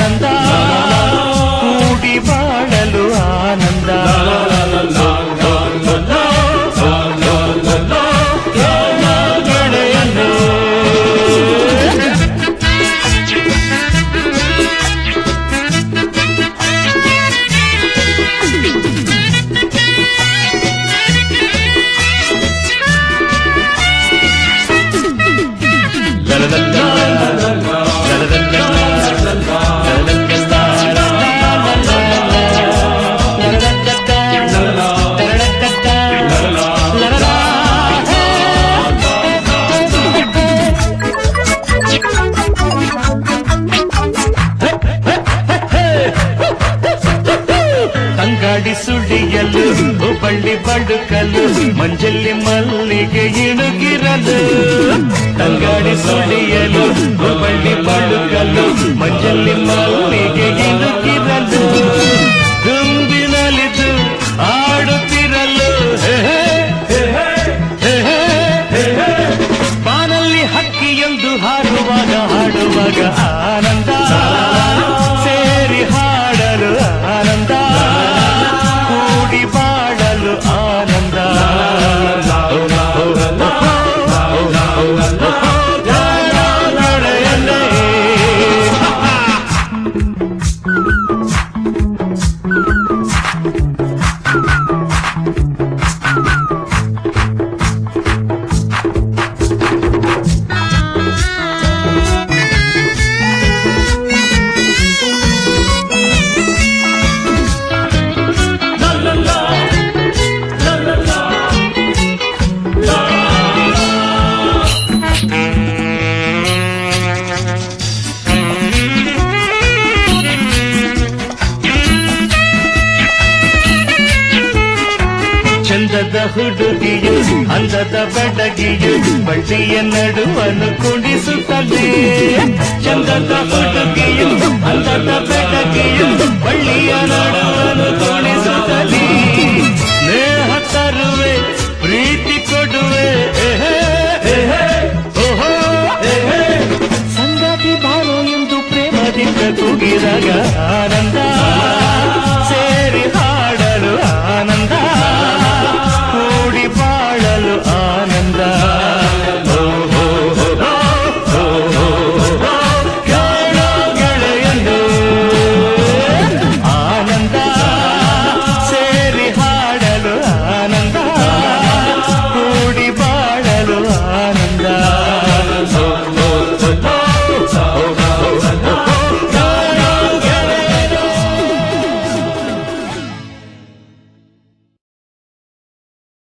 ಆನಂದ ಕೂಡಿ ಬಾಳಲು ಆನಂದ ಗೆಳೆಯನು ತಂಗಾಡಿ ಸುಡಿಯಲು ಬಳ್ಳಿ ಬಡುಕಲು ಮಂಜಲ್ಲಿ ಮಲ್ಲಿಗೆ ಇಣುಗಿರಲು ತಂಗಾಡಿ ಸುಡಿಯಲು ಬಳ್ಳಿ ಬಡುಕಲು ಮಂಜಲ್ಲಿ ಮಲ್ಲಿಗೆ ಇಣುಗಿರಲು ದುಂಬಿನಲಿದು ಆಡುತ್ತಿರಲು ಹೇ, ಹೇ, ಹೇ, ಹೇ, ಹೇ. ಬಾನಲ್ಲಿ ಹಕ್ಕಿಯೊಂದು ಹಾಡುವಾಗ ಹಾಡುವಾಗ ಆನಂದ ಸೇರಿ ಹಾಡಲು ಆನಂದ ಕೂಡಿ ಬಾಳಲು ಆನಂದ ಚಂದದ ಹುಡುಗಿಯು ಅಂದದ ಬೆಡಗಿಯು ಬಳ್ಳಿಯ ನಡುವನು ಕುಣಿಸುತ್ತಲೇ ಚಂದದ ಹುಡುಗಿಯು ಅಂದದ ಬೆಡಗಿಯು ಬಳ್ಳಿಯ ನಡುವನು ಕುಣಿಸುತ್ತಲೇ ಸ್ನೇಹ ತರುವೆ ಪ್ರೀತಿ ಕೊಡುವೆ ಎಹೆ, ಎಹೆ, ಓಹೋ, ಎಹೆ. ಸಂಗಾತಿ ಬಾರೋ ಎಂದು ಪ್ರೇಮದಿಂದ ಕೂಗಿದಾಗ ಆನಂದ ಸೇರಿ ಹಾಡಲು ಆನಂದ ಕೂಡಿ ಬಾಳಲು ಆನಂದ ಓ, ಹೋ, ಹೋ, ಹೋ, ಹೋ, ಹೋ, ಹೋ. ಕೇಳೋ ಗೆಳೆಯನು ಆನಂದ ಸೇರಿ ಹಾಡಲು ಆನಂದ ಕೂಡಿ ಬಾಳಲು